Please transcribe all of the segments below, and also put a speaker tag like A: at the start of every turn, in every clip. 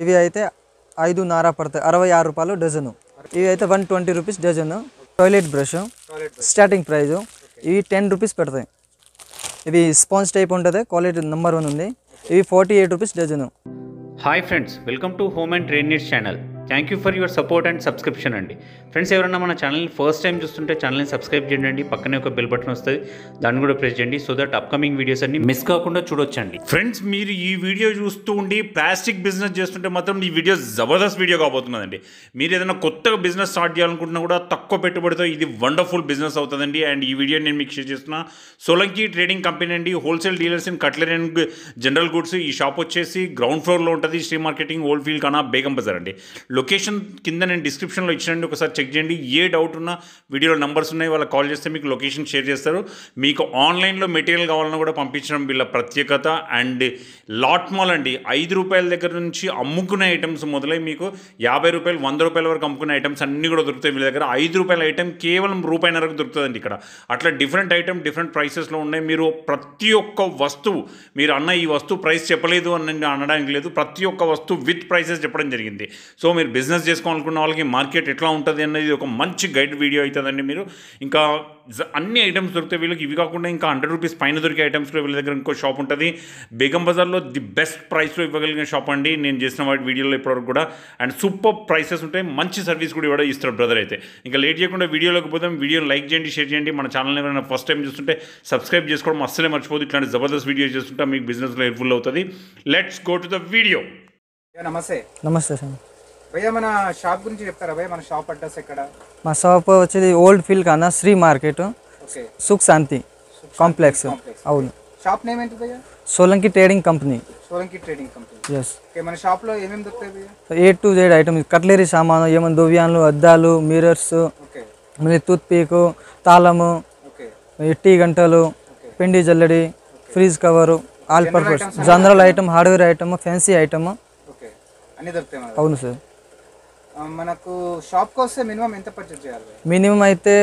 A: ఇవి అయితే ఐదు నారా పడతాయి అరవై ఆరు రూపాయలు డజను ఇవి అయితే one twenty rupees dozen toilet brush starting price ఇవి టెన్ రూపీస్ పెడతాయి ఇవి స్పాంజ్ టైప్ ఉంటుంది క్వాలిటీ నెంబర్ వన్ ఉంది ఇవి forty eight rupees dozen
B: hi friends welcome to home and train needs channel thank you for your support and subscription అండి friends ఎవరైనా మన ఛానల్ని ఫస్ట్ టైం చూస్తుంటే ఛానల్ని సబ్స్క్రైబ్ చేయండి పక్కనే ఒక బెల్ బటన్ వస్తుంది దాన్ని కూడా ప్రెస్ చేయండి సో దట్ అప్కమింగ్ వీడియోస్ అన్ని మిస్ కాకుండా చూడొచ్చండి
C: ఫ్రెండ్స్ మీరు ఈ వీడియో చూస్తూ ఉండి ప్లాస్టిక్ బిజినెస్ చేస్తుంటే మాత్రం ఈ వీడియో జబర్దస్త్ వీడియో కాబోతున్నదండి మీరు ఏదైనా కొత్తగా బిజినెస్ స్టార్ట్ చేయాలనుకుంటున్నా కూడా తక్కువ పెట్టుబడితో ఇది వండర్ఫుల్ బిజినెస్ అవుతుందండి అండ్ ఈ వీడియో నేను మీకు షేర్ చేస్తున్నా సోలంకి ట్రేడింగ్ కంపెనీ అండి wholesale dealers in cutlery and general goods ఈ షాప్ వచ్చేసి గ్రౌండ్ ఫ్లోర్లో ఉంటుంది శ్రీ మార్కెటింగ్ ఓల్డ్ ఫీల్డ్ కన్నా బేగం బజార్ అండి లొకేషన్ కింద నేను డిస్క్రిప్షన్లో ఇచ్చానండి ఒకసారి చెక్ చేయండి ఏ డౌట్ ఉన్నా వీడియోలో నంబర్స్ ఉన్నాయి వాళ్ళకి కాల్ చేస్తే మీకు లొకేషన్ షేర్ చేస్తారు మీకు ఆన్లైన్లో మెటీరియల్ కావాలన్నా కూడా పంపించడం వీళ్ళ ప్రత్యేకత అండ్ లాట్ మాల్ అండి ఐదు రూపాయల దగ్గర నుంచి అమ్ముకునే ఐటమ్స్ మొదలై మీకు యాభై రూపాయలు వంద రూపాయల వరకు అమ్ముకునే ఐటమ్స్ అన్నీ కూడా దొరుకుతాయి వీళ్ళ దగ్గర ఐదు రూపాయల ఐటమ్ కేవలం రూపాయిన్నరకు దొరుకుతుందండి ఇక్కడ అట్లా డిఫరెంట్ ఐటమ్ డిఫరెంట్ ప్రైసెస్లో ఉన్నాయి మీరు ప్రతి ఒక్క వస్తువు మీరు అన్న ఈ వస్తువు ప్రైస్ చెప్పలేదు అని నేను అనడానికి లేదు ప్రతి ఒక్క వస్తువు విత్ ప్రైసెస్ చెప్పడం జరిగింది సో మీరు బిజినెస్ చేసుకోవాలనుకున్న వాళ్ళకి మార్కెట్ ఎట్లా ఉంటుంది అనేది ఒక మంచి గైడ్ వీడియో అవుతుందండి మీరు ఇంకా జ- అన్ని ఐటమ్స్ దొరుకుతాయి వీళ్ళకి ఇవి కాకుండా ఇంకా హండ్రెడ్ రూపీస్ పైన దొరికే ఐటమ్స్ కూడా వీళ్ళ దగ్గర ఇంకో షాప్ ఉంటుంది బేగం బజార్లో ది బెస్ట్ ప్రైస్లో ఇవ్వగలిగిన షాప్ అండి నేను చేసిన వాటి వీడియోలో ఇప్పటివరకు కూడా అండ్ సూపర్ ప్రైసెస్ ఉంటాయి మంచి సర్వీస్ కూడా ఇవ్వడం ఇస్తారు బ్రదర్ అయితే ఇంకా లేట్ చేయకుండా వీడియోలోకి పోతాం వీడియోని లైక్ చేయండి షేర్ చేయండి మన ఛానల్ ఎవరైనా ఫస్ట్ టైం చూస్తుంటే సబ్స్క్రైబ్ చేసుకోవడం అస్సలే మర్చిపోదు ఇట్లాంటి జబర్దస్త్ వీడియో చేస్తుంటే మీకు బిజినెస్లో హెల్ప్ఫుల్ అవుతుంది let's go to the video
D: yeah, నమస్తే
A: నమస్తే సార్
D: భయ్య మన షాప్ గురించి చెప్తారా భయ్య మన షాప్ అడ్రస్ ఎక్కడ
A: మా షాప్ వచ్చేది ఓల్డ్ ఫీల్డ్ కన్నా Shri market
D: okay
A: Sukh Shanti complex
D: complex.
A: అవును
D: షాప్ నేమ్ ఏంటి భయ్య
A: Solanki trading company
D: Solanki trading company
A: yes
D: okay మన షాప్ లో ఏమేమి దొరుకుతాయి భయ్య
A: A to Z item cutlery సామాను ఏమైనా దువ్యాన్లు అద్దాలు మిరర్స్
D: ఓకే
A: మళ్ళీ టూత్ పీకు తాళము
D: ఓకే
A: ఈ టీ గంటలు పిండి జల్లడి fridge cover all purpose general item hardware item fancy item
D: okay అన్ని దొరుకుతాయి మన
A: అవును సార్
D: ఆ, మనకు షాప్కి వస్తే మినిమం ఎంత పర్చేజ్ చేయాలి భయ్య
A: మినిమం అయితే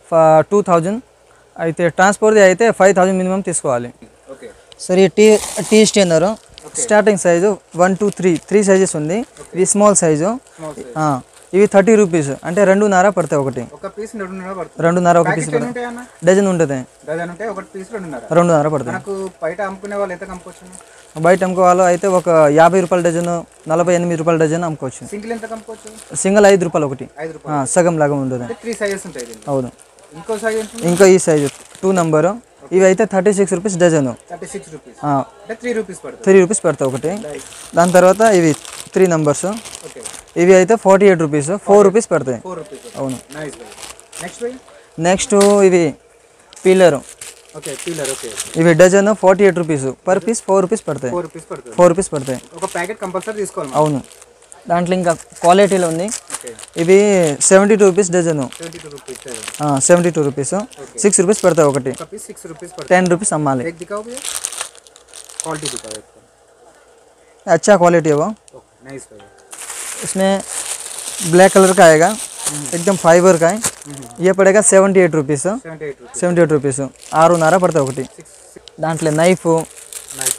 A: టూ థౌజండ్ అయితే ట్రాన్స్పోర్ట్ది అయితే ఫైవ్ థౌజండ్ మినిమం తీసుకోవాలి
D: ఓకే
A: సార్ ఈ tea tea strainer starting size one two three three sizes ఉంది ఇది స్మాల్ సైజు
D: స్మాల్ సైజ్
A: ఆ, ఇవి థర్టీ రూపీస్ అంటే రెండున్నర పడతాయి ఒకటి
D: ఒక పీస్ రెండున్నర పడుతుంది
A: రెండున్నర ఒక పీస్
D: ప్యాకెట్ ఎన్ని ఉంటాయి అన్న
A: డజన్ ఉంటుంది
D: డజన్ ఉంటాయి ఒకటి పీస్ రెండున్నర
A: రెండున్నర పడుతుంది
D: మనకు బయట అమ్ముకునే వాళ్ళు ఎంత అమ్ముకోవచ్చు
A: బయట అమ్ముకోవాలి అయితే ఒక యాభై రూపాయల డజన్ నలభై ఎనిమిది రూపాయల డజన్ అమ్ముకోవచ్చు
D: సింగిల్ ఎంత అమ్ముకోవచ్చు
A: సింగిల్ ఐదు రూపాయలు ఒకటి
D: ఐదు
A: ఆ,
D: రూపాయలు
A: సగం లాగా ఉంటుంది
D: అంటే త్రీ సైజెస్ ఉంటాయి దీనికి
A: అవును
D: ఇంకో సైజ్ ఎంత
A: ఇంకా ఈ సైజు టూ నంబరు ఇవి అయితే thirty six rupees dozen
D: thirty six rupees
A: ఆ,
D: అంటే త్రీ రూపీస్ పడుతుంది
A: త్రీ రూపీస్ పడతాయి ఒకటి దాని తర్వాత ఇవి త్రీ నంబర్స్
D: ఓకే
A: ఇవి అయితే forty eight rupees four rupees పడతాయి
D: ఫోర్ రూపీస్
A: అవును
D: నైస్ భయ్య నెక్స్ట్ భయ్య
A: నెక్స్ట్ ఇవి పీలర్
D: ఓకే పీలర్ ఓకే
A: ఇవి dozen forty eight rupees per piece four rupees పడతాయి
D: ఫోర్ రూపీస్ పడుతుంది
A: ఫోర్ రూపీస్ పడతాయి
D: ఒక ప్యాకెట్ కంపల్సరీ తీసుకోవాలి మనం.
A: అవును దాంట్లో ఇంకా క్వాలిటీలో ఉంది
D: ఓకే
A: ఇవి seventy two rupees dozen
D: seventy two rupees
A: seventy two rupees six rupees పడతాయి ఒకటి
D: ఒక పీస్ సిక్స్ రూपीस पड़ता
A: టెన్ రూపీస్ అమ్మాలి
D: है एक दिखाओ भैया क्वालिटी दिखाओ एक
A: अच्छा क्वालिटी है वो
D: ओके नाइस भैया
A: इसमें ब्लैक कलर का आएगा एकदम फाइबर का है ये पड़ेगा seventy eight rupees
D: seventy eight rupees
A: seventy eight rupees ఆరున్నర పడతాయి ఒకటి దాంట్లో నైఫ్
D: नाइस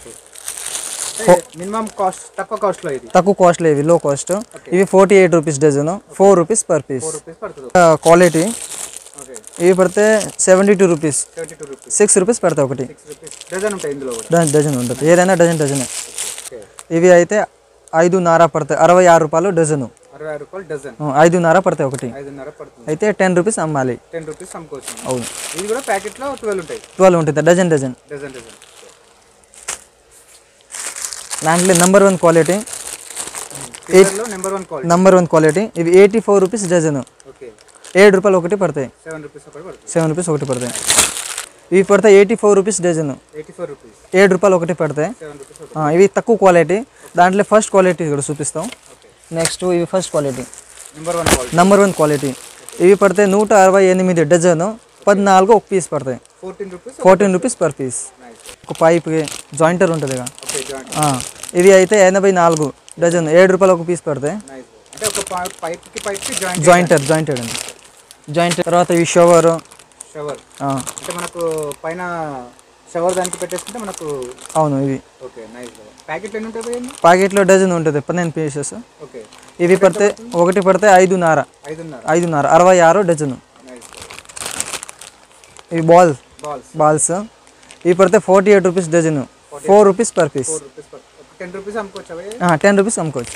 D: మినిమం కాస్ట్ తక్కువ కాస్ట్ లో ఇది
A: తక్కువ కాస్ట్లో ఇవి లో కాస్ట్ ఇవి forty eight rupees dozen four rupees per piece
D: rupees పడుతుంది
A: క్వాలిటీ
D: ఓకే
A: ఇవి పడితే seventy two rupees
D: seventy two rupees
A: six rupees పడతాయి ఒకటి
D: సిక్స్ రూపీస్ డజన్ ఉంటాయి ఇందులో కూడా
A: డజన్ డజన్ ఉంటుంది ఏదైనా డజన్ డజన్
D: ఓకే
A: ఇవి అయితే ఐదున్నర పడతాయి అరవై ఆరు రూపాయలు డజను
D: అరవై ఆరు రూపాయలు డజన్
A: ఐదున్నర పడతాయి ఒకటి
D: ఐదున్నర పడుతుంది
A: అయితే టెన్ రూపీస్ అమ్మాలి
D: టెన్ రూపీస్ అమ్ముకోవచ్చు
A: అవును
D: ఇది కూడా ప్యాకెట్ లో ట్వెల్వ్ ఉంటాయి
A: ట్వెల్వ్ ఉంటుంది డజన్ డజన్
D: డజన్ డజన్
A: దాంట్లో నెంబర్ వన్ క్వాలిటీ
D: లో number one quality
A: number one quality ఇవి eighty four rupees dozen
D: okay
A: ఏడు రూపాయలు ఒకటి పడతాయి
D: సెవెన్ రూపీస్ ఒకటి పడుతుంది
A: సెవెన్ రూపీస్ ఒకటి పడతాయి ఇవి పడతాయి eighty four rupees dozen
D: eighty four rupees
A: ఏడు రూపాయలు ఒకటి పడతాయి
D: సెవెన్ రూపీస్ ఒకటి
A: ఆ, ఇవి తక్కువ క్వాలిటీ దాంట్లో ఫస్ట్ క్వాలిటీ కూడా చూపిస్తాం నెక్స్ట్ ఇవి first quality
D: number one quality
A: number one quality ఇవి పడతాయి నూట అరవై ఎనిమిది డజన్ పద్నాలుగు ఒక పీస్ పడతాయి
D: fourteen rupees
A: fourteen rupees per piece
D: nice
A: ఒక పైప్ జాయింటర్ ఉంటుంది ఇక.
D: ఓకే జాయింట్
A: ఆ, ఇవి అయితే ఎనభై నాలుగు డజన్ ఏడు రూపాయలు ఒక పీస్ పడతాయి
D: నైస్ అంటే ఒక పైప్ కి పైప్ కి జాయింట్
A: జాయింటర్ జాయింటెడ్ అండి జాయింట్ తర్వాత ఇవి షవర్
D: షవర్ అంటే మనకు పైన షవర్ దానికి పెట్టేసుకుంటే మనకు
A: అవును ఇవి
D: ఓకే నైస్ ప్యాకెట్లు ఎన్ని ఉంటాయి భయ్య
A: ప్యాకెట్లో డజన్ ఉంటుంది పన్నెండు పీసెస్
D: ఓకే
A: ఇవి పడితే ఒకటి పడితే ఐదున్నర
D: ఐదున్నర
A: ఐదున్నర అరవై ఆరు డజను
D: నైస్
A: ఇవి బాల్
D: బాల్స్
A: బాల్స్ ఇవి పడితే forty eight rupees dozen four rupees per piece
D: four rupees ten rupees అమ్ముకోవచ్చా భయ్య
A: టెన్ రూపీస్ అమ్ముకోవచ్చు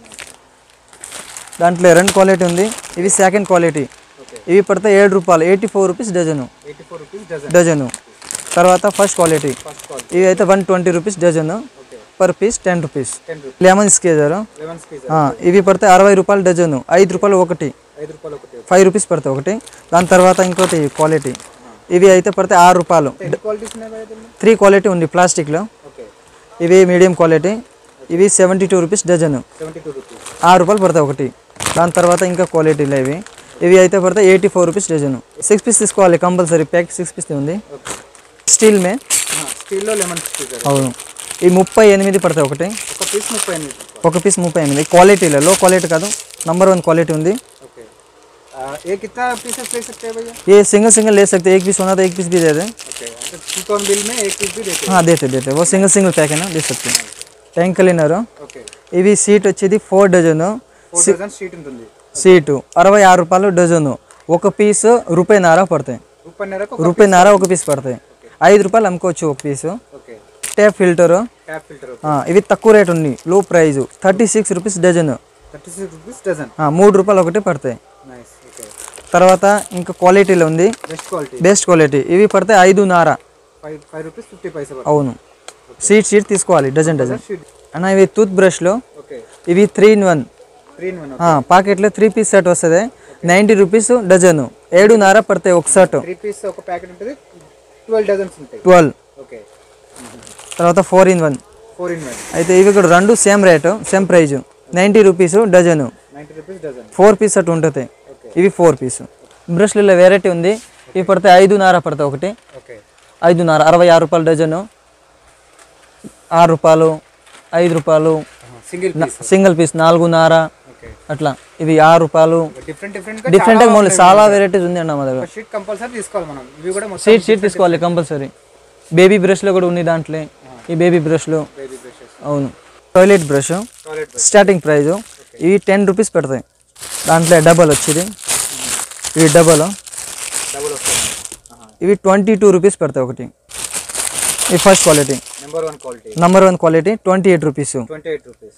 A: దాంట్లో రెండు క్వాలిటీ ఉంది ఇవి సెకండ్ క్వాలిటీ
D: ఓకే
A: ఇవి పడితే ఏడు రూపాయలు eighty four rupees dozen
D: eighty four rupees dozen
A: dozen తర్వాత ఫస్ట్ క్వాలిటీ
D: ఫస్ట్ క్వాలిటీ
A: ఇవి అయితే one twenty rupees dozen
D: okay
A: per piece ten rupees
D: ten rupees
A: lemon squeezer
D: lemon squeeze
A: ఇవి పడితే అరవై రూపాయలు డజను ఐదు రూపాయలు ఒకటి
D: ఐదు రూపాయలు ఒకటి
A: ఫైవ్ రూపీస్ పడతాయి ఒకటి దాని తర్వాత ఇంకోటి క్వాలిటీ ఇవి అయితే పడితే ఆరు రూపాయలు
D: ఎన్ని క్వాలిటీస్ ఉన్నాయి భయ్య దీనిలో
A: త్రీ క్వాలిటీ ఉంది ప్లాస్టిక్లో
D: ఓకే
A: ఇవి మీడియం క్వాలిటీ ఇవి seventy two rupees dozen
D: seventy two rupees
A: ఆరు రూపాయలు పడతాయి ఒకటి దాని తర్వాత ఇంకా క్వాలిటీలో ఇవి ఇవి అయితే పడతాయి eighty four rupees dozen six piece తీసుకోవాలి కంపల్సరీ ప్యాక్ సిక్స్ పీస్ ఉంది
D: ఓకే
A: స్టీల్ మే
D: స్టీల్లో లెమన్ స్పీస్
A: అవును ఈ ముప్పై ఎనిమిది పడతాయి ఒకటి
D: ఒక పీస్ ముప్పై ఎనిమిది రూపాయలు.
A: ఒక పీస్ ముప్పై ఎనిమిది క్వాలిటీలో లో క్వాలిటీ కాదు నంబర్ वन क्वालिटी ఉంది
D: ओके आ, ये कितना पीसेस ले सकते हैं भैया
A: ये सिंगल सिंगल ले सकते हैं एक पीस होना तो एक पीस भी दे दें
D: ओके तो चिकन बिल में एक पीस भी देते
A: हाँ देते देते वो सिंगल सिंगल पैक है ना दे सकते हैं ట్యాంక్ క్లీనర్
D: हैं ओके
A: ఇవి సీట్ వచ్చేది four dozen
D: four dozen sheet ఉంటుంది
A: సీటు అరవై ఆరు రూపాయలు డజను ఒక పీస్ రూపాయిన్నర పడతాయి
D: రూపాయిన్నరకు
A: రూపాయిన్నర ఒక పీస్ పడతాయి ఐదు రూపాయలు అమ్ముకోవచ్చు ఒక piece
D: okay
A: tap filter
D: tap filter
A: ఇవి తక్కువ రేట్ ఉంది low price thirty six rupees dozen
D: thirty six rupees dozen
A: మూడు రూపాయలు ఒకటి పడతాయి
D: నైస్ ఓకే
A: తర్వాత ఇంకా క్వాలిటీలో ఉంది
D: బెస్ట్ క్వాలిటీ
A: బెస్ట్ క్వాలిటీ ఇవి పడితే ఐదున్నర
D: five five rupees fifty paisa
A: అవును సీట్ సీట్ తీసుకోవాలి డజన్ డజన్
D: షీట్
A: అన్న ఇవి టూత్ బ్రష్లు
D: ఓకే
A: ఇవి three in one
D: three in one
A: పాకెట్లో త్రీ పీస్ సెట్ వస్తుంది నైంటీ రూపీస్ డజను ఏడున్నర పడతాయి ఒక సెట్
D: త్రీ పీస్ ఒక ప్యాకెట్ ఉంటుంది ట్వెల్వ్ డజన్స్ ఉంటాయి
A: ట్వెల్వ్
D: ఓకే
A: తర్వాత four in one
D: four in one
A: అయితే ఇవి కూడా రెండు same rate same price ninety rupees dozen
D: ninety rupees dozen
A: four piece అటు ఉంటుంది ఇవి ఫోర్ పీస్ బ్రష్లలో వెరైటీ ఉంది ఇవి పడితే ఐదున్నర పడతాయి ఒకటి
D: ఓకే
A: ఐదున్నర అరవై ఆరు రూపాయలు డజను ఆరు రూపాయలు ఐదు రూపాయలు
D: సింగిల్ పీస్
A: సింగిల్ పీస్ నాలుగున్నర
D: ఓకే
A: అట్లా ఇవి ఆరు రూపాయలు
D: డిఫరెంట్ డిఫరెంట్
A: డిఫరెంట్ మోడల్ చాలా వెరైటీస్ ఉంది అన్న మా దగ్గర
D: షీట్ కంపల్సరీ తీసుకోవాలి మనం ఇవి కూడా మొత్తం
A: సీట్ సీట్ తీసుకోవాలి కంపల్సరీ బేబీ బ్రష్లో కూడా ఉంది దాంట్లో ఈ బేబీ బ్రష్లు
D: బేబీ బ్రషెస్
A: అవును toilet brush
D: toilet brush
A: starting price ఇవి టెన్ రూపీస్ పెడతాయి దాంట్లో డబల్ వచ్చేది ఇవి డబల్
D: డబుల్ వస్తుంది
A: ఇవి ట్వంటీ టూ రూపీస్ పెడతాయి ఒకటి ఈ first quality
D: number one quality
A: number one quality twenty eight rupees
D: twenty eight rupees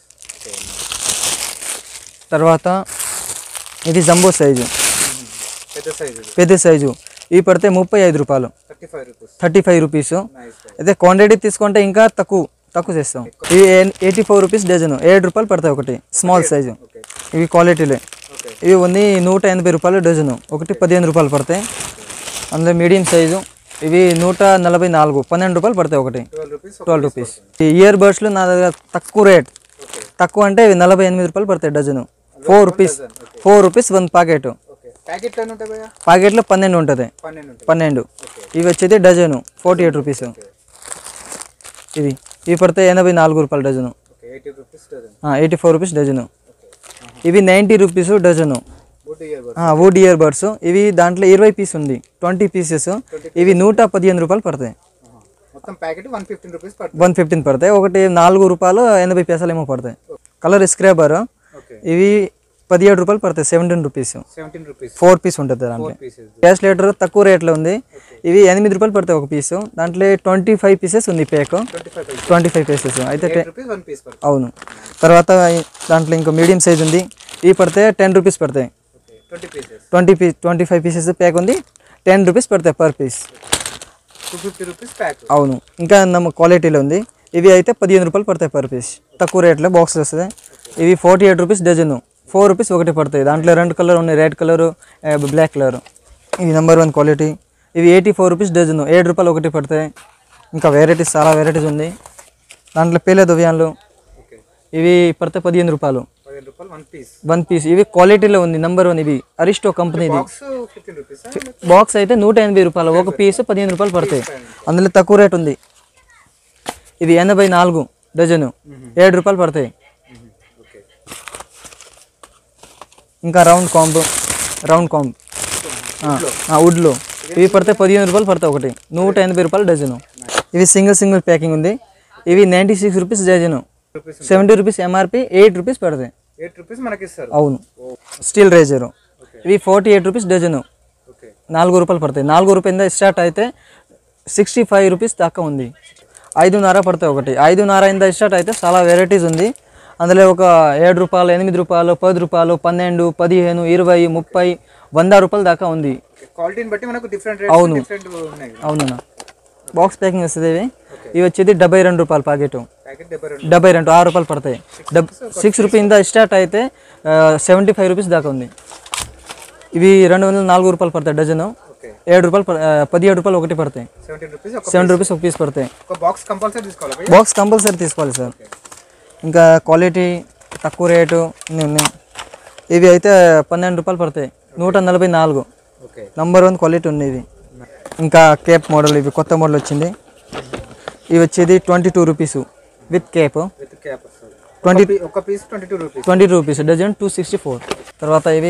A: తర్వాత ఇది జంబో సైజు
D: పెద్ద సైజ్ ఇది
A: పెద్ద సైజు ఇవి పడితే ముప్పై ఐదు రూపాయలు
D: thirty five rupees
A: thirty five rupees
D: nice
A: అయితే క్వాంటిటీ తీసుకుంటే ఇంకా తక్కువ తక్కువ చేస్తాం ఇవి ఎయిటీ ఫోర్ రూపీస్ డజన్ ఏడు రూపాయలు పడతాయి ఒకటి స్మాల్ సైజు
D: ఓకే
A: ఇవి క్వాలిటీలే
D: ఓకే
A: ఇవి ఉంది నూట ఎనభై రూపాయలు డజను ఒకటి పదిహేను రూపాయలు పడతాయి అందులో మీడియం సైజు ఇవి నూట నలభై నాలుగు పన్నెండు రూపాయలు పడతాయి ఒకటి
D: ట్వెల్వ్ రూపీస్
A: ట్వెల్వ్ రూపీస్ ఈ ఇయర్ బడ్స్లు నా దగ్గర తక్కువ రేట్
D: ఓకే
A: తక్కువ అంటే ఇవి నలభై ఎనిమిది రూపాయలు పడతాయి dozen four rupees four rupees one packet
D: okay ప్యాకెట్లు ఎన్ని ఉంటాయి భయ్యా
A: ప్యాకెట్లో పన్నెండు ఉంటుంది
D: పన్నెండు ఉంటాయి
A: పన్నెండు ఇవి వచ్చేది డజను ఫార్టీ ఎయిట్ రూపీస్ ఇవి ఇవి పడితే ఎనభై నాలుగు రూపాయలు dozen
D: okay eighty rupees dozen
A: eighty four rupees dozen ఇవి ninety rupees dozen
D: good ear bud
A: wood ear buds ఇవి దాంట్లో ఇరవై పీస్ ఉంది ట్వంటీ పీసెస్ ఇవి నూట పదిహేను రూపాయలు పడతాయి
D: మొత్తం ప్యాకెట్ వన్ ఫిఫ్టీన్ రూపీస్ పడుతుంది
A: వన్ ఫిఫ్టీన్ పడతాయి ఒకటి నాలుగు రూపాయలు ఎనభై పైసలు ఏమో పడతాయి కలర్ స్క్రాబర్
D: ఓకే
A: ఇవి పదిహేడు రూపాయలు పడతాయి seventeen rupees
D: seventeen rupees
A: four piece ఉంటుంది దాంట్లో
D: పీసెస్
A: గ్యాస్ లీటర్ తక్కువ రేట్లో ఉంది ఇవి ఎనిమిది రూపాయలు పడతాయి ఒక పీసు దాంట్లో ట్వంటీ ఫైవ్ పీసెస్ ఉంది pack
D: twenty five pieces
A: twenty five pieces అయితే టె-
D: రూపీస్ వన్ పీస్ పడుతుంది
A: అవును తర్వాత ఈ- దాంట్లో ఇంకో మీడియం సైజ్ ఉంది ఇవి పడితే టెన్ రూపీస్ పడతాయి
D: ఓకే ట్వంటీ పీసెస్
A: ట్వంటీ పీ ట్వంటీ ఫైవ్ పీసెస్ ప్యాక్ ఉంది టెన్ రూపీస్ పడతాయి per piece
D: two fifty rupees pack
A: అవును ఇంకా నమ్మ క్వాలిటీలో ఉంది ఇవి అయితే పదిహేను రూపాయలు పడతాయి పర్ పీస్ తక్కువ రేట్లో బాక్స్ వస్తుంది ఇవి forty eight rupees dozen four rupees ఒకటి పడతాయి దాంట్లో రెండు కలర్ ఉన్నాయి రెడ్ కలర్ బ్లాక్ కలర్ ఇవి నెంబర్ వన్ క్వాలిటీ ఇవి ఎయిటీ ఫోర్ రూపీస్ డజన్ ఏడు రూపాయలు ఒకటి పడతాయి ఇంకా వెరైటీస్ చాలా వెరైటీస్ ఉంది దాంట్లో పేలే దువ్యాన్లు
D: ఓకే
A: ఇవి పడితే పదిహేను రూపాయలు
D: పదిహేను రూపాయలు వన్ పీస్
A: వన్ పీస్ ఇవి క్వాలిటీలో ఉంది నెంబర్ వన్ ఇవి అరిస్టో కంపెనీది
D: బాక్స్ ఫిఫ్టీన్ రూపీస్
A: బాక్స్ అయితే నూట ఎనభై రూపాయలు ఒక పీస్ పదిహేను రూపాయలు పడతాయి అందులో తక్కువ రేట్ ఉంది ఇది ఎనభై నాలుగు డజను ఏడు రూపాయలు పడతాయి
D: ఓకే
A: ఇంకా రౌండ్ కాంబ్ రౌండ్ కాంబ్ వుడ్లో ఇవి పడితే పదిహేను రూపాయలు పడతాయి ఒకటి నూట ఎనభై రూపాయలు డజను ఇవి సింగిల్ సింగిల్ ప్యాకింగ్ ఉంది ఇవి ninety six rupees dozen
D: rupees
A: seventy rupees MRP eight rupees పడతాయి
D: ఎయిట్ రూపీస్ మనకి ఇస్తారు
A: అవును స్టీల్ రేజరు ఇవి forty eight rupees dozen
D: okay
A: నాలుగు రూపాయలు పడతాయి నాలుగు రూపాయల స్టార్ట్ అయితే సిక్స్టీ ఫైవ్ రూపీస్ దాకా ఉంది ఐదున్నర పడతాయి ఒకటి ఐదున్నర ఇంద స్టార్ట్ అయితే చాలా వెరైటీస్ ఉంది అందులో ఒక ఏడు రూపాయలు ఎనిమిది రూపాయలు పది రూపాయలు పన్నెండు పదిహేను ఇరవై ముప్పై వంద రూపాయల దాకా ఉంది
D: క్వాలిటీని బట్టి మనకు డిఫరెంట్
A: అవును.
D: రేట్స్ డిఫరెంట్ ఉన్నాయి
A: అవునన్నా బాక్స్ ప్యాకింగ్ వస్తుంది ఇవి ఇవి వచ్చేది డెబ్బై రెండు రూపాయలు ప్యాకెట్
D: ప్యాకెట్ డెబ్బై రెండు
A: డెబ్బై రెండు ఆరు రూపాయలు పడతాయి డబ్ సిక్స్ రూపీ ఇంద స్టార్ట్ అయితే సెవెంటీ ఫైవ్ రూపీస్ దాకా ఉంది ఇవి రెండు వందల నాలుగు రూపాయలు పడతాయి డజను
D: ఓకే
A: ఏడు రూపాయలు ప- ఆ, పదిహేడు రూపాయలు ఒకటి పడతాయి
D: సెవెంటీన్ రూపీస్ ఒక
A: సెవెంటీ రూపీస్ ఒక పీస్ పడతాయి
D: ఒక బాక్స్ కంపల్సరీ తీసుకోవాలి భయ్యా?
A: బాక్స్ కంపల్సరీ తీసుకోవాలి సార్ ఇంకా క్వాలిటీ తక్కువ రేటు అన్నీ ఉన్నాయి ఇవి అయితే పన్నెండు రూపాయలు పడతాయి నూట నలభై నాలుగు
D: ఓకే
A: నంబర్ వన్ క్వాలిటీ ఉంది ఇది ఇంకా కేప్ మోడల్ ఇవి కొత్త మోడల్ వచ్చింది ఇవి వచ్చేది twenty two rupees with cap
D: with cap వస్తుంది
A: ట్వంటీ
D: ఒక piece twenty two rupees
A: twenty two rupees dozen two sixty four తర్వాత ఇవి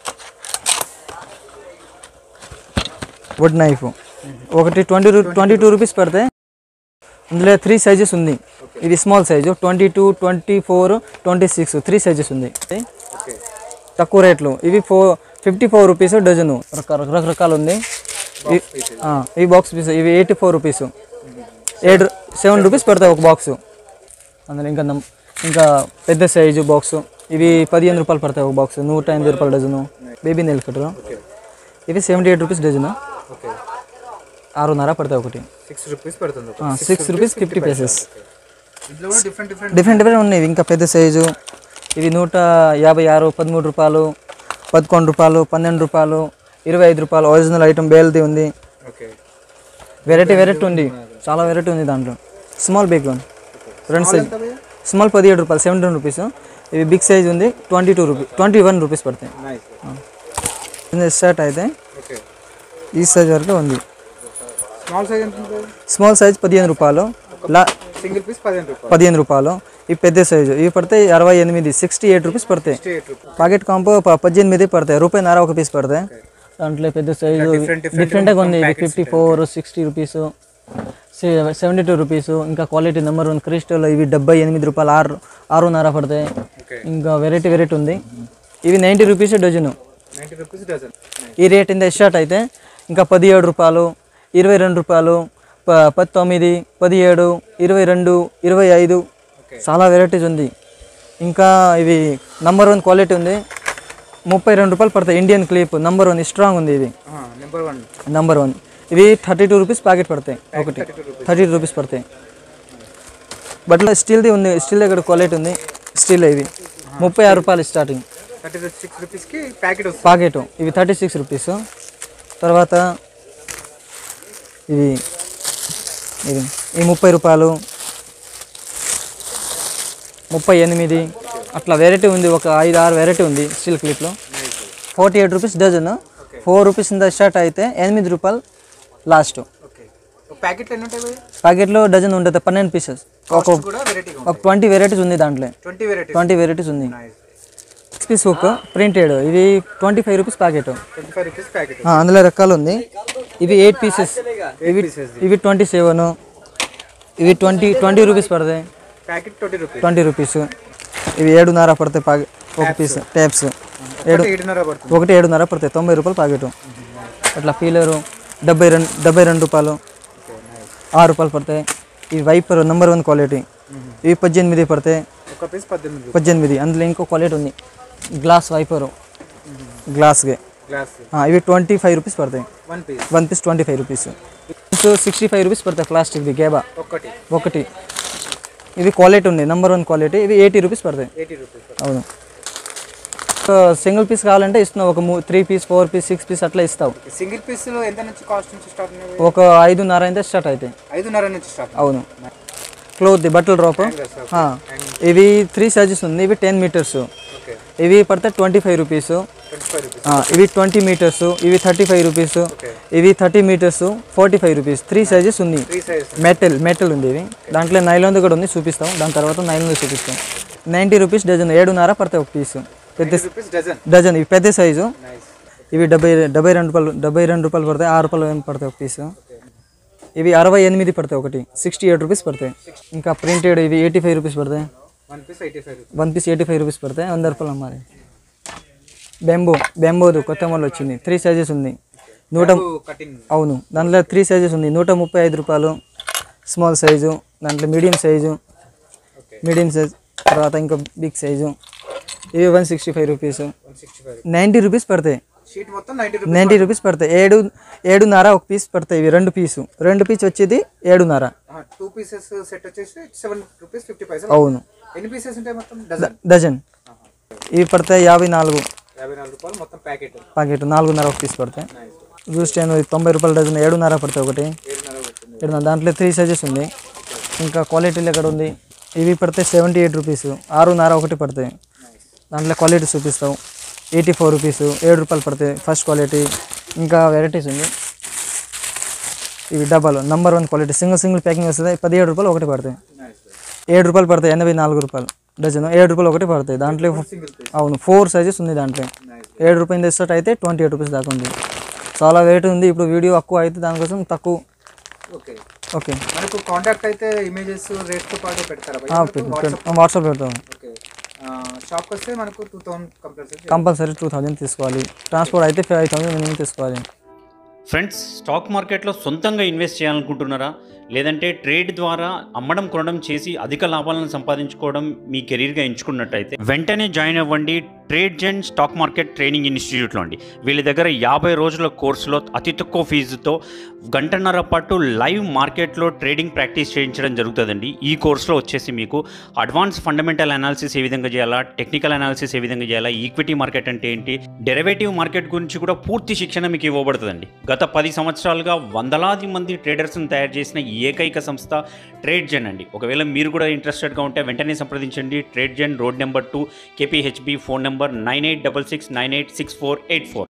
A: వుడ్ నైఫ్ ఒకటి ట్వంటీ రూ ట్వంటీ టూ రూపీస్ పడితే అందులో త్రీ సైజెస్ ఉంది ఇది small size twenty two twenty four twenty six three sizes ఉంది
D: ఓకే
A: తక్కువ రేట్లు ఇవి four fifty four rupees dozen రక- రకరకాలు ఉంది ఇ- ఆ, ఈ బాక్స్ పీస్ ఇవి ఎయిటీ ఫోర్ రూపీస్ ఏడు సెవెన్ రూపీస్ పడతాయి ఒక బాక్స్ అందులో ఇంకా నమ్- ఇంకా పెద్ద సైజు బాక్స్ ఇవి పదిహేను రూపాయలు పడతాయి ఒక బాక్స్ నూట ఎనిమిది రూపాయల డజను బేబీ నెల్ కట్టరు ఇవి seventy eight rupees dozen
D: okay
A: ఆరున్నర పడతాయి ఒకటి
D: సిక్స్ రూపీస్ పడుతుంది ఒక.
A: సిక్స్ రూపీస్ ఫిఫ్టీ పీసెస్
D: ఇందులో కూడా డిఫరెంట్ డిఫరెంట్
A: డిఫరెంట్ డిఫరెంట్ ఉన్నాయి ఇవి ఇంకా పెద్ద సైజు ఇది నూట యాభై ఆరు పదమూడు రూపాయలు పదకొండు రూపాయలు పన్నెండు రూపాయలు ఇరవై ఐదు రూపాయలు ఒరిజినల్ ఐటమ్ బేల్ది ఉంది
D: ఓకే
A: వెరైటీ వెరైటీ ఉంది చాలా వెరైటీ ఉంది దాంట్లో స్మాల్ బిగ్ వన్ రెండు సైజ్
D: ఎంత భయ్యా
A: స్మాల్ పదిహేడు రూపాయలు సెవెంటీన్ రూపీస్ ఇవి బిగ్ సైజ్ ఉంది twenty two rupees twenty one rupees పడతాయి
D: నైస్
A: స్టార్ట్ అయితే
D: ఓకే
A: ఈ సైజ్ వరకు ఉంది
D: స్మాల్ సైజ్ ఎంత ఉంటుంది
A: స్మాల్ సైజ్ పదిహేను రూపాయలు లా
D: సింగిల్ పీస్ పదిహేను రూపాయలు
A: పదిహేను రూపాయలు ఈ పెద్ద సైజు ఇవి పడతాయి అరవై ఎనిమిది సిక్స్టీ ఎయిట్ రూపీస్ పడతాయి
D: sixty eight rupees
A: pocket combo ప- పద్దెనిమిది పడతాయి రూపాయి నర ఒక పీస్ పడతాయి దాంట్లో పెద్ద సైజు
D: different, different
A: డిఫరెంట్గా ఉంది ఇది fifty four sixty rupees seventy two rupees ఇంకా క్వాలిటీ నెంబర్ వన్ క్రిస్టల్ ఇవి డెబ్బై ఎనిమిది రూపాయలు ఆరు ఆరున్నర పడతాయి
D: ఓకే
A: ఇంకా వెరైటీ వెరైటీ ఉంది ఇవి ninety rupees dozen
D: ninety rupees dozen
A: ఈ రేట్ ఇంత స్టార్ట్ అయితే ఇంకా పదిహేడు రూపాయలు ఇరవై రెండు రూపాయలు ప పంతొమ్మిది పదిహేడు ఇరవై రెండు ఇరవై ఐదు చాలా వెరైటీస్ ఉంది ఇంకా ఇవి నంబర్ వన్ క్వాలిటీ ఉంది ముప్పై రెండు రూపాయలు పడతాయి Indian clip number one strong ఉంది ఇది
D: నెంబర్ వన్
A: నంబర్ వన్ ఇవి థర్టీ టూ రూపీస్ ప్యాకెట్ పడతాయి ఒకటి థర్టీ టూ రూపీస్ పడతాయి బట్ స్టీల్ది ఉంది స్టీల్ దగ్గర క్వాలిటీ ఉంది స్టీల్ ఇవి ముప్పై ఆరు రూపాయలు స్టార్టింగ్
D: థర్టీ సిక్స్ రూపీస్కి ప్యాకెట్ వస్తుంది
A: పాకెట్ ఇవి థర్టీ సిక్స్ రూపీస్ తర్వాత ఇది ఇది ఈ ముప్పై రూపాయలు ముప్పై ఎనిమిది అట్లా వెరైటీ ఉంది ఒక ఐదు ఆరు వెరైటీ ఉంది స్టీల్ క్లిప్లో forty eight rupees dozen four rupees ఇంత స్టార్ట్ అయితే ఎనిమిది రూపాయలు లాస్ట్
D: ఓకే ఒక ప్యాకెట్ ఎన్ని ఉంటాయి భయ్యా?
A: ప్యాకెట్లో డజన్ ఉంటుంది పన్నెండు పీసెస్ ఒక
D: కూడా వెరైటీగా
A: ఒక ట్వంటీ వెరైటీస్ ఉంది దాంట్లో
D: ట్వంటీ వెరైటీస్
A: ట్వంటీ వెరైటీస్ ఉంది
D: nice
A: six piece hook printed ఇవి twenty five rupees packet
D: twenty five rupees packet
A: ఆ, అందులో రకాలు ఉంది ఇవి ఎయిట్ పీసెస్ ఇవి ఇవి ట్వంటీ సెవెన్ ఇవి ట్వంటీ ట్వంటీ రూపీస్ పడతాయి
D: packet twenty rupees
A: twenty rupees ఇవి ఏడున్నర పడతాయి పాకెట్ ఒక పీస్ ట్యాప్స్ ఏడు
D: ఏడున్నర పడుతుంది
A: ఒకటి ఏడున్నర పడతాయి తొంభై రూపాయలు ప్యాకెట్ అట్లా ఫీలరు డెబ్బై రెండు డెబ్బై రెండు రూపాయలు ఆరు రూపాయలు పడతాయి ఇవి వైపర్ నెంబర్ వన్ క్వాలిటీ ఇవి పద్దెనిమిది పడతాయి
D: ఒక పీస్ పద్దెనిమిది రూపాయలు
A: పద్దెనిమిది అందులో ఇంకో క్వాలిటీ ఉంది గ్లాస్ వైపరు గ్లాస్గే
D: గ్లాస్
A: ఇవి ట్వంటీ ఫైవ్ రూపీస్ పడతాయి
D: one piece
A: one piece twenty five rupees sixty five rupees పడతాయి ప్లాస్టిక్ది గేబా
D: ఒక్కటి
A: ఒకటి ఇది క్వాలిటీ ఉంది నెంబర్ వన్ క్వాలిటీ ఇవి ఎయిటీ రూపీస్ పడతాయి
D: ఎయిటీ రూపీస్
A: అవును సో సింగిల్ పీస్ కావాలంటే ఇస్తున్నావు ఒక three piece four piece six piece అట్లా ఇస్తావు
D: సింగిల్ పీస్లో ఎంత నుంచి కాస్ట్ నుంచి స్టార్ట్ ఉన్నాయి
A: ఒక ఐదున్నర అయితే స్టార్ట్ అవుతాయి
D: ఐదున్నర నుంచి స్టార్ట్
A: అవును క్లోత్ బట్టల డ్రాప్ ఇవి త్రీ సైజెస్ ఉంది ఇవి టెన్ మీటర్స్
D: ఓకే
A: ఇవి పడితే twenty five rupees
D: twenty five rupees
A: ఇవి ట్వంటీ మీటర్స్ ఇవి థర్టీ ఫైవ్ రూపీస్ ఇవి thirty metres forty five rupees three sizes ఉంది
D: త్రీ సైజ్
A: మెటల్ మెటల్ ఉంది ఇవి దాంట్లో నైలాన్ది కూడా ఉంది చూపిస్తాం దాని తర్వాత నైలాన్ది చూపిస్తాం నైంటీ రూపీస్ డజన్ ఏడున్నర పడతాయి ఒక పీస్ పెద్ద
D: రూపీస్ డజన్
A: డజన్ ఇవి పెద్ద సైజు
D: నైస్
A: ఇవి డెబ్బై డెబ్బై రెండు రూపాయలు డెబ్బై రెండు రూపాయలు పడతాయి ఆరు రూపాయలు ఏం పడతాయి ఒక పీస్ ఇవి అరవై ఎనిమిది పడతాయి ఒకటి సిక్స్టీ ఎయిట్ రూపీస్ పడతాయి ఇంకా ప్రింటెడ్ ఇవి ఎయిటీ ఫైవ్ రూపీస్ పడతాయి
D: one piece eighty five rupees
A: one piece eighty five rupees పడతాయి వంద రూపాయలు అమ్మాలి బెంబో బెంబోదు కొత్త మోడల్ వచ్చింది త్రీ సైజెస్ ఉంది నూట
D: కటింగ్
A: అవును దాంట్లో త్రీ సైజెస్ ఉంది నూట ముప్పై ఐదు రూపాయలు స్మాల్ సైజు దాంట్లో మీడియం సైజు మీడియం సైజ్ తర్వాత ఇంకా బిగ్ సైజు ఇవి one sixty five rupees
D: one sixty five
A: ninety rupees పడతాయి
D: షీట్ మొత్తం నైంటీ రూపీస్
A: నైంటీ రూపీస్ పడతాయి ఏడు ఏడున్నర ఒక పీస్ పడతాయి ఇవి రెండు పీసు రెండు పీస్ వచ్చేది ఏడున్నర
D: టూ పీసెస్ సెట్ వచ్చేసి సెవెన్ రూపీస్ ఫిఫ్టీ పైసలు
A: అవును
D: ఎన్ని పీసెస్ ఉంటాయి మొత్తం డజన్
A: డజన్ ఇవి పడతాయి యాభై నాలుగు
D: యాభై నాలుగు రూపాయలు మొత్తం ప్యాకెట్
A: ప్యాకెట్ నాలుగున్నర ఒక పీస్ పడతాయి జ్యూస్ టెన్ తొంభై రూపాయల డజన్ ఏడున్నర పడతాయి ఒకటి
D: ఏడున్నర పడుతుంది
A: ఏడున్నర దాంట్లో త్రీ సైజెస్ ఉంది ఇంకా క్వాలిటీలు ఎక్కడ ఉంది ఇవి పడతాయి సెవెంటీ ఎయిట్ రూపీస్ ఆరున్నర ఒకటి పడతాయి దాంట్లో క్వాలిటీ చూపిస్తావు ఎయిటీ ఫోర్ రూపీస్ ఏడు రూపాయలు పడతాయి ఫస్ట్ క్వాలిటీ ఇంకా వెరైటీస్ ఉంది ఇవి డబ్బాలు number one quality single single packing వస్తుంది పదిహేడు రూపాయలు ఒకటి పడతాయి ఏడు రూపాయలు పడతాయి ఎనభై నాలుగు రూపాయలు డజన్ ఏడు రూపాయలు ఒకటి పడతాయి దాంట్లో అవును ఫోర్ సైజెస్ ఉంది దాంట్లో ఏడు రూపాయలు తెచ్చేట అయితే ట్వంటీ ఎయిట్ రూపీస్ దాకా ఉంది చాలా వెయిట్ ఉంది ఇప్పుడు వీడియో ఎక్కువ అయితే దానికోసం తక్కువ
D: ఓకే
A: ఓకే
D: మనకు కాంటాక్ట్ అయితే ఇమేజెస్ రేట్తో పాటు పెడతారా భయ్యా?
A: ఆ,
D: మనకు
A: పెట్టు-
D: వాట్సాప్
A: పెట్టు. వాట్సాప్ పెడతాం
D: ఓకే షాప్కి వస్తే మనకు two thousand compulsory
A: compulsory two thousand తీసుకోవాలి ట్రాన్స్పోర్ట్ అయితే ఫైవ్ థౌసండ్ మినిమం తీసుకోవాలి
B: ఫ్రెండ్స్ స్టాక్ మార్కెట్లో సొంతంగా ఇన్వెస్ట్ చేయాలనుకుంటున్నారా లేదంటే ట్రేడ్ ద్వారా అమ్మడం కొనడం చేసి అధిక లాభాలను సంపాదించుకోవడం మీ కెరీర్గా ఎంచుకున్నట్టయితే వెంటనే జాయిన్ అవ్వండి Trade Gen stock market training ఇన్స్టిట్యూట్లో అండి వీళ్ళ దగ్గర యాభై రోజుల కోర్సులో అతి తక్కువ ఫీజుతో గంటన్నర పాటు లైవ్ మార్కెట్లో ట్రేడింగ్ ప్రాక్టీస్ చేయించడం జరుగుతుందండి ఈ కోర్సులో వచ్చేసి మీకు అడ్వాన్స్ ఫండమెంటల్ అనాలిసిస్ ఏ విధంగా చేయాలా టెక్నికల్ అనాలిసిస్ ఏ విధంగా చేయాలా ఈక్విటీ మార్కెట్ అంటే ఏంటి డెరివేటివ్ మార్కెట్ గురించి కూడా పూర్తి శిక్షణ మీకు ఇవ్వబడుతుందండి గత పది సంవత్సరాలుగా వందలాది మంది ట్రేడర్స్ని తయారు చేసిన ఏకైక సంస్థ ట్రేడ్ జెన్ అండి ఒకవేళ మీరు కూడా ఇంట్రెస్టెడ్గా ఉంటే వెంటనే సంప్రదించండి Trade Gen road number two KPHB phone number nine eight double six nine eight six four eight four